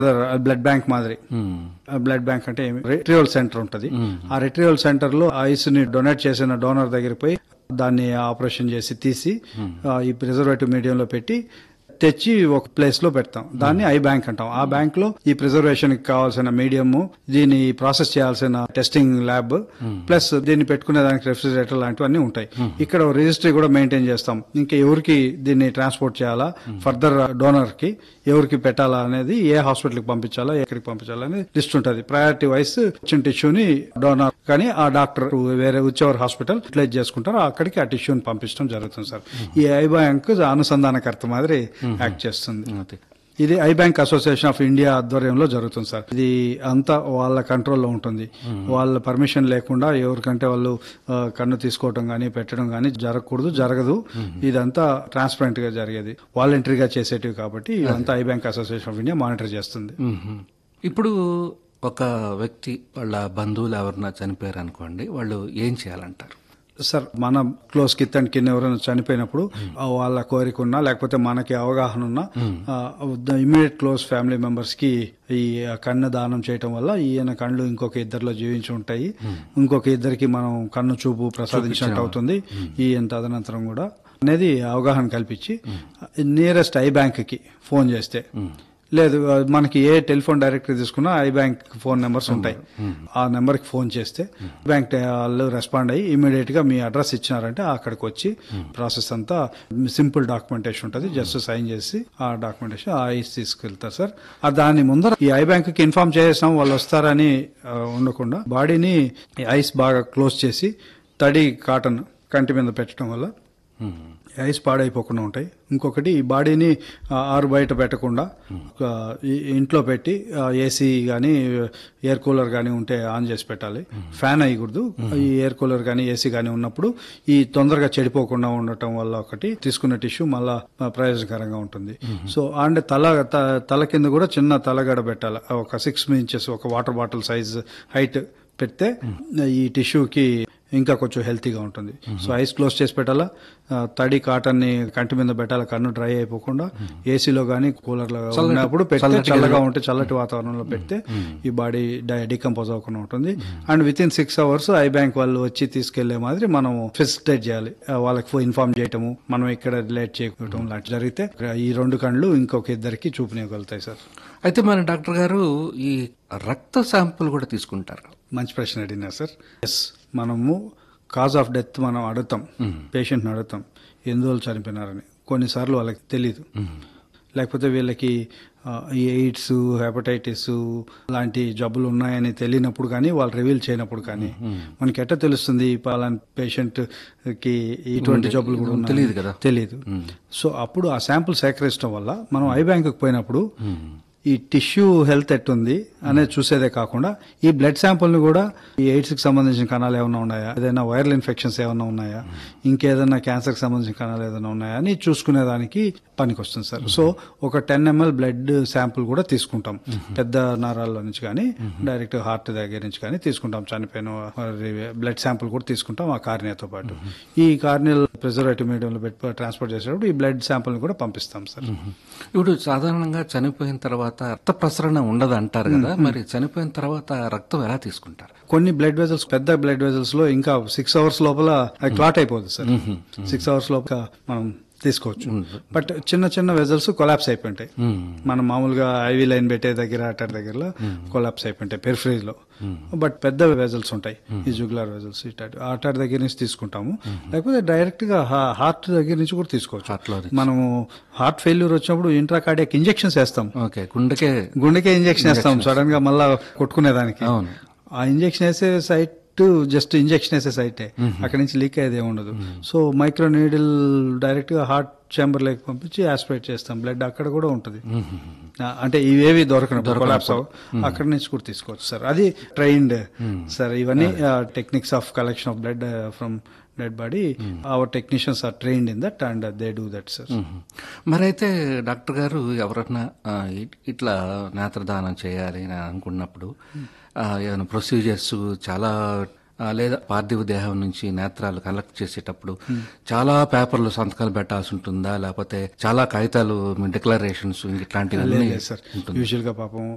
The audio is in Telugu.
బ్లడ్ బ్యాంక్ మాదిరి బ్లడ్ బ్యాంక్ అంటే రిట్రీవల్ సెంటర్ ఉంటది ఆ రిట్రీవల్ సెంటర్ లో ఐస్ ని డొనేట్ చేసిన డోనర్ దగ్గరికి పోయి దాన్ని ఆపరేషన్ చేసి తీసి ఆ, ఈ ప్రిజర్వేటివ్ మీడియం లో పెట్టి తెచ్చి ఒక ప్లేస్ లో పెడతాం దాన్ని ఐ బ్యాంక్ అంటాం ఆ బ్యాంక్ లో ఈ ప్రిజర్వేషన్ కి కావాల్సిన మీడియం దీన్ని ప్రాసెస్ చేయాల్సిన టెస్టింగ్ ల్యాబ్ ప్లస్ దీన్ని పెట్టుకునే దానికి రెఫ్రిజిరేటర్ లాంటివన్నీ ఉంటాయి ఇక్కడ రిజిస్ట్రీ కూడా మెయింటైన్ చేస్తాం ఇంకా ఎవరికి దీన్ని ట్రాన్స్పోర్ట్ చేయాలా ఫర్దర్ డోనర్ కి ఎవరికి పెట్టాలా అనేది ఏ హాస్పిటల్ కి పంపించాలా ఎక్కడికి పంపించాలా అనేది లిస్ట్ ఉంటుంది ప్రయారిటీ వైస్ వచ్చిన టిష్యూని డోనర్ కానీ ఆ డాక్టర్ వేరే వచ్చేవారు హాస్పిటల్ యూటిలైజ్ చేసుకుంటారు అక్కడికి ఆ టిష్యూని పంపించడం జరుగుతుంది సార్ ఈ ఐ బ్యాంక్ అనుసంధానకర్త మాదిరి యాక్ట్ చేస్తుంది అదే. ఇది eye bank association of India ఆధ్వర్యంలో జరుగుతుంది సార్ ఇది అంతా వాళ్ళ కంట్రోల్లో ఉంటుంది వాళ్ళ పర్మిషన్ లేకుండా ఎవరికంటే వాళ్ళు ఆ, కన్ను తీసుకోవటం కానీ పెట్టడం కానీ జరగకూడదు జరగదు ఇదంతా ట్రాన్స్పరెంట్ గా జరిగేది వాలంటరీగా చేసేటివి కాబట్టి ఇదంతా eye bank association of India monitor చేస్తుంది మ్మ్. ఇప్పుడు ఒక వ్యక్తి వాళ్ళ బంధువులు ఎవరన్నా చనిపోయారు అనుకోండి వాళ్ళు ఏం చేయాలంటారు సార్ మన క్లోజ్ కిత్ అండ్ కింద ఎవరైనా చనిపోయినప్పుడు ఆ వాళ్ళ కోరిక ఉన్నా లేకపోతే మనకి అవగాహన ఉన్నా ఇమీడియట్ క్లోజ్ ఫ్యామిలీ మెంబర్స్ కి ఈ కన్ను దానం చేయటం వల్ల ఈయన కళ్ళు ఇంకొక ఇద్దరిలో జీవించి ఉంటాయి ఇంకొక ఇద్దరికి మనం కన్ను చూపు ప్రసాదించినట్టు అవుతుంది ఈయన తదనంతరం కూడా అనేది అవగాహన కల్పించి నియరెస్ట్ ఐ బ్యాంక్ కి ఫోన్ చేస్తే లేదు మనకి ఏ టెలిఫోన్ డైరెక్టరీ తీసుకున్నా ఐ బ్యాంక్ ఫోన్ నెంబర్స్ ఉంటాయి ఆ నెంబర్ కి ఫోన్ చేస్తే బ్యాంక్ వాళ్ళు రెస్పాండ్ అయ్యి ఇమీడియట్ గా మీ అడ్రస్ ఇచ్చినారంటే అక్కడికి వచ్చి ప్రాసెస్ అంతా సింపుల్ డాక్యుమెంటేషన్ ఉంటుంది జస్ట్ సైన్ చేసి ఆ డాక్యుమెంటేషన్ ఆ ఐస్ తీసుకెళ్తారు సార్ ఆ దాని ముందర ఈ ఐ బ్యాంక్ కి ఇన్ఫార్మ్ చేసాం వాళ్ళు వస్తారని ఆ, ఉండకుండా బాడీని ఐస్ బాగా క్లోజ్ చేసి తడి కాటన్ కంటి మీద పెట్టడం వల్ల ఐస్ పాడైపోకుండా ఉంటాయి ఇంకొకటి ఈ బాడీని ఆ, ఆరు బయట పెట్టకుండా ఒక ఈ- ఇంట్లో పెట్టి ఏసీ కానీ ఎయిర్ కూలర్ కానీ ఉంటే ఆన్ చేసి పెట్టాలి ఫ్యాన్ అయ్యకూడదు ఈ ఎయిర్ కూలర్ కానీ ఏసీ కానీ ఉన్నప్పుడు ఈ తొందరగా చెడిపోకుండా ఉండటం వల్ల ఒకటి తీసుకున్న టిష్యూ మళ్ళా ఆ, ప్రయోజనకరంగా ఉంటుంది సో అండ్ తల త- తల కింద కూడా చిన్న తలగడ పెట్టాలి ఒక సిక్స్ ఇంచెస్ ఒక వాటర్ బాటిల్ సైజ్ హైట్ పెడితే ఈ టిష్యూకి ఇంకా కొంచెం హెల్తీగా ఉంటుంది సో ఐస్ క్లోజ్ చేసి పెట్టాలా ఆ, తడి కాటన్ ని కంటి మీద పెట్టాలి కన్ను డ్రై అయిపోకుండా ఏసీలో కానీ కూలర్ లో ఉన్నప్పుడు పెడితే చల్లగా ఉంటే చల్లటి వాతావరణంలో పెడితే ఈ బాడీ డికంపోజ్ అవ్వకుండా ఉంటుంది and with in six hours eye bank వాళ్ళు వచ్చి తీసుకెళ్లే మాదిరి మనం ఫెసిలిటేట్ చేయాలి ఆ, వాళ్ళకి ఇన్ఫార్మ్ చేయటము మనం ఇక్కడ లేట్ చేయడం లాంటి జరిగితే ఈ రెండు కళ్ళు ఇంకొక ఇద్దరికి చూపునివ్వగలుగుతాయి సార్ అయితే మన డాక్టర్ గారు ఈ రక్త శాంపుల్ కూడా తీసుకుంటారు మంచి ప్రశ్న అడిగినారు సార్ ఎస్ మనము కాజ్ ఆఫ్ డెత్ మనం అడుగుతాం పేషెంట్ని అడుగుతాం ఎందువల్ల చనిపోయినారని కొన్నిసార్లు వాళ్ళకి తెలియదు లేకపోతే వీళ్ళకి ఆ, ఈ ఎయిడ్స్ హెపటైటిస్ లాంటి జబ్బులు ఉన్నాయని తెలియనప్పుడు కానీ వాళ్ళు రివీల్ చేయనప్పుడు కానీ మనకి ఎట్ట తెలుస్తుంది పలానా పేషెంట్ కి ఇటువంటి జబ్బులు కూడా ఉన్నాయని? తెలియదు కదా. తెలియదు సో అప్పుడు ఆ శాంపుల్ సేకరించడం వల్ల మనం ఐ బ్యాంకుకి పోయినప్పుడు ఈ టిష్యూ హెల్త్ ఎట్టుంది అనేది చూసేదే కాకుండా ఈ బ్లడ్ శాంపుల్ ని కూడా ఈ ఎయిడ్స్ కి సంబంధించిన కణాలు ఏమైనా ఉన్నాయా ఏదైనా వైరల్ ఇన్ఫెక్షన్స్ ఏమైనా ఉన్నాయా ఇంకేదైనా క్యాన్సర్ కి సంబంధించిన కణాలు ఏదైనా ఉన్నాయా అని చూసుకునే దానికి పనికి వస్తుంది సార్ సో ఒక టెన్ ఎంఎల్ బ్లడ్ శాంపుల్ కూడా తీసుకుంటాం పెద్ద నరాల నుంచి కానీ డైరెక్ట్ హార్ట్ దగ్గర నుంచి కానీ తీసుకుంటాం చనిపోయిన బ్లడ్ శాంపుల్ కూడా తీసుకుంటాం ఆ కార్నియాతో పాటు ఈ కార్నియల్ ప్రిజర్వేటివ్ మీడియంలో పెట్టి ట్రాన్స్పోర్ట్ చేసేటప్పుడు ఈ బ్లడ్ శాంపుల్ కూడా పంపిస్తాం సార్ ఇప్పుడు సాధారణంగా చనిపోయిన తర్వాత రక్త ప్రసరణ ఉండదు అంటారు కదా మరి చనిపోయిన తర్వాత రక్తం ఎలా తీసుకుంటారు కొన్ని బ్లడ్ వెజల్స్ పెద్ద బ్లడ్ వెజల్స్ లో ఇంకా సిక్స్ అవర్స్ లోపల అది క్లాట్ అయిపోతుంది సార్ సిక్స్ అవర్స్ లోపల మనం తీసుకోవచ్చు బట్ చిన్న చిన్న వెజల్స్ కొలాప్స్ అయిపోయింటాయి మనం మామూలుగా ఐవి లైన్ పెట్టే దగ్గర అటర్ దగ్గరలో కొలాప్స్ అయిపోయింటాయి పెరిఫరీస్ లో బట్ పెద్ద వెజల్స్ ఉంటాయి ఈ జుగులార్ వెజల్స్ ఇటాటి అటర్ దగ్గర నుంచి తీసుకుంటాము లేకపోతే డైరెక్ట్ గా హార్ట్ దగ్గర నుంచి కూడా తీసుకోవచ్చు Heart లో మనము హార్ట్ ఫెయిల్యూర్ వచ్చినప్పుడు ఇంట్రాకార్డియక్ ఇంజెక్షన్స్ వేస్తాం ఓకే గుండెకే గుండెకే ఇంజెక్షన్ వేస్తాం సడన్ గా మళ్ళా కొట్టుకునేదానికి అవును ఆ ఇంజెక్షన్ వేసే సైట్ జస్ట్ ఇంజెక్షన్ వేసే సైటే అక్కడ నుంచి లీక్ అయ్యేది ఏమి ఉండదు సో మైక్రో నీడిల్ డైరెక్ట్ గా హార్ట్ చేంబర్ లేకి పంపించి ఆస్పిరేట్ చేస్తాం బ్లడ్ అక్కడ కూడా ఉంటుంది ఆ, అంటే ఇవేవి దొరకనప్పుడు కొలాప్స్ అక్కడ నుంచి కూడా తీసుకోవచ్చు సార్ అది ట్రైన్డ్ సార్ ఇవన్నీ techniques of collection of blood from dead body our technicians are trained in that and they do that sir మరైతే డాక్టర్ గారు ఎవరన్నా ఆ, ఇ- ఇట్లా నేత్రదానం చేయాలి అని అనుకున్నప్పుడు ఆ, ఏమైనా ప్రొసీజర్స్ చాలా ఆ, లేదా పార్థివ దేహం నుంచి నేత్రాలు కలెక్ట్ చేసేటప్పుడు చాలా పేపర్లు సంతకాలు పెట్టాల్సి ఉంటుందా లేకపోతే చాలా కాగితాలు డిక్లరేషన్స్ ఇట్లాంటివన్నీ సార్ యూజువల్ గా పాపం